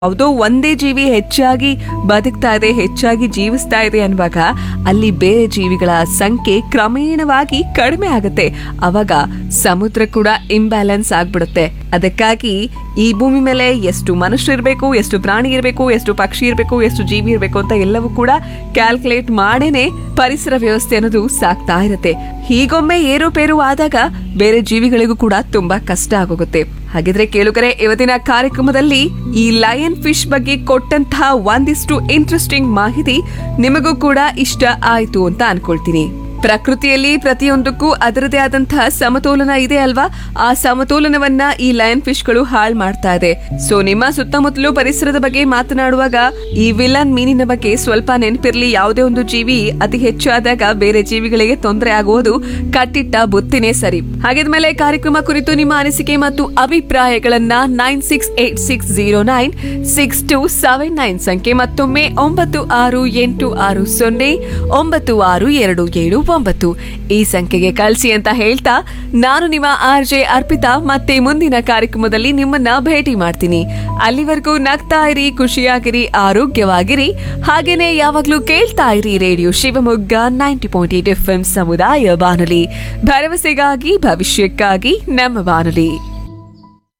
ಯಾವುದೋ ಒಂದೇ ಜೀವಿ ಹೆಚ್ಚಾಗಿ ಬದುಕ್ತಾ ಇದೆ ಹೆಚ್ಚಾಗಿ ಜೀವಿಸ್ತಾ ಇದೆ ಅನ್ನುವಾಗ ಅಲ್ಲಿ ಬೇರೆ ಜೀವಿಗಳ ಸಂಖ್ಯೆ ಕ್ರಮೇಣವಾಗಿ ಕಡಿಮೆ ಆಗುತ್ತೆ ಅವಾಗ ಸಮುದ್ರ ಕೂಡ ಇಂಬ್ಯಾಲೆನ್ಸ್ ಆಗ್ಬಿಡುತ್ತೆ ಅದಕ್ಕಾಗಿ ಈ ಭೂಮಿ ಮೇಲೆ ಎಷ್ಟು ಮನುಷ್ಯರು ಇರಬೇಕು ಎಷ್ಟು ಪ್ರಾಣಿ ಇರಬೇಕು ಎಷ್ಟು ಪಕ್ಷಿ ಇರಬೇಕು ಎಷ್ಟು ಜೀವಿ ಇರಬೇಕು ಅಂತ ಎಲ್ಲವೂ ಕೂಡ ಕ್ಯಾಲ್ಕುಲೇಟ್ ಮಾಡೇನೆ ಪರಿಸರ ವ್ಯವಸ್ಥೆ ಅನ್ನೋದು ಸಾಕ್ತಾ ಇರುತ್ತೆ ಹೀಗೊಮ್ಮೆ ಏರುಪೇರು ಆದಾಗ ಬೇರೆ ಜೀವಿಗಳಿಗೂ ಕೂಡ ತುಂಬಾ ಕಷ್ಟ ಆಗೋಗುತ್ತೆ ಹಾಗಿದ್ರೆ ಕೇಳುಗರೆ ಇವತ್ತಿನ ಕಾರ್ಯಕ್ರಮದಲ್ಲಿ ಈ ಲಯನ್ ಫಿಶ್ ಬಗ್ಗೆ ಕೊಟ್ಟಂತಹ ಒಂದಿಷ್ಟು ಇಂಟ್ರೆಸ್ಟಿಂಗ್ ಮಾಹಿತಿ ನಿಮಗೂ ಕೂಡ ಇಷ್ಟ ಆಯ್ತು ಅಂತ ಅನ್ಕೊಳ್ತೀನಿ ಪ್ರಕೃತಿಯಲ್ಲಿ ಪ್ರತಿಯೊಂದಕ್ಕೂ ಅದರದೇ ಆದಂತಹ ಸಮತೋಲನ ಇದೆ ಅಲ್ವಾ ಆ ಸಮತೋಲನವನ್ನ ಈ ಲಯನ್ ಫಿಶ್ಗಳು ಹಾಳು ಮಾಡ್ತಾ ಇದೆ ಸೊ ನಿಮ್ಮ ಸುತ್ತಮುತ್ತಲು ಪರಿಸರದ ಬಗ್ಗೆ ಮಾತನಾಡುವಾಗ ಈ ವಿಲನ್ ಮೀನಿನ ಬಗ್ಗೆ ಸ್ವಲ್ಪ ನೆನಪಿರ್ಲಿ ಯಾವುದೇ ಒಂದು ಜೀವಿ ಅತಿ ಹೆಚ್ಚಾದಾಗ ಬೇರೆ ಜೀವಿಗಳಿಗೆ ತೊಂದರೆ ಆಗುವುದು ಕಟ್ಟಿಟ್ಟ ಬುತ್ತಿನೇ ಸರಿ ಹಾಗಿದ್ಮೇಲೆ ಕಾರ್ಯಕ್ರಮ ಕುರಿತು ನಿಮ್ಮ ಅನಿಸಿಕೆ ಮತ್ತು ಅಭಿಪ್ರಾಯಗಳನ್ನ nine six eight six zero nine six two seven nine ಸಂಖ್ಯೆ ಮತ್ತೊಮ್ಮೆ ಒಂಬತ್ತು ಆರು ಎಂಟು ಆರು ಸೊನ್ನೆ ಒಂಬತ್ತು ಆರು ಎರಡು ಏಳು ಒಂಬತ್ತು ಈ ಸಂಖ್ಯೆಗೆ ಕಳಿಸಿ ಅಂತ ಹೇಳ್ತಾ ನಾನು ನಿಮ್ಮ ಆರ್ ಜೆ ಅರ್ಪಿತಾ ಮತ್ತೆ ಮುಂದಿನ ಕಾರ್ಯಕ್ರಮದಲ್ಲಿ ನಿಮ್ಮನ್ನ ಭೇಟಿ ಮಾಡ್ತೀನಿ ಅಲ್ಲಿವರೆಗೂ ನಗ್ತಾ ಇರಿ ಖುಷಿಯಾಗಿರಿ ಆರೋಗ್ಯವಾಗಿರಿ ಹಾಗೇನೆ ಯಾವಾಗ್ಲೂ ಕೇಳ್ತಾ ಇರಿ radio Shivamogga ninety point eight F M ಸಮುದಾಯ ಬಾನುಲಿ ಭರವಸೆಗಾಗಿ ಭವಿಷ್ಯಕ್ಕಾಗಿ ನಮ್ಮ ಬಾನುಲಿ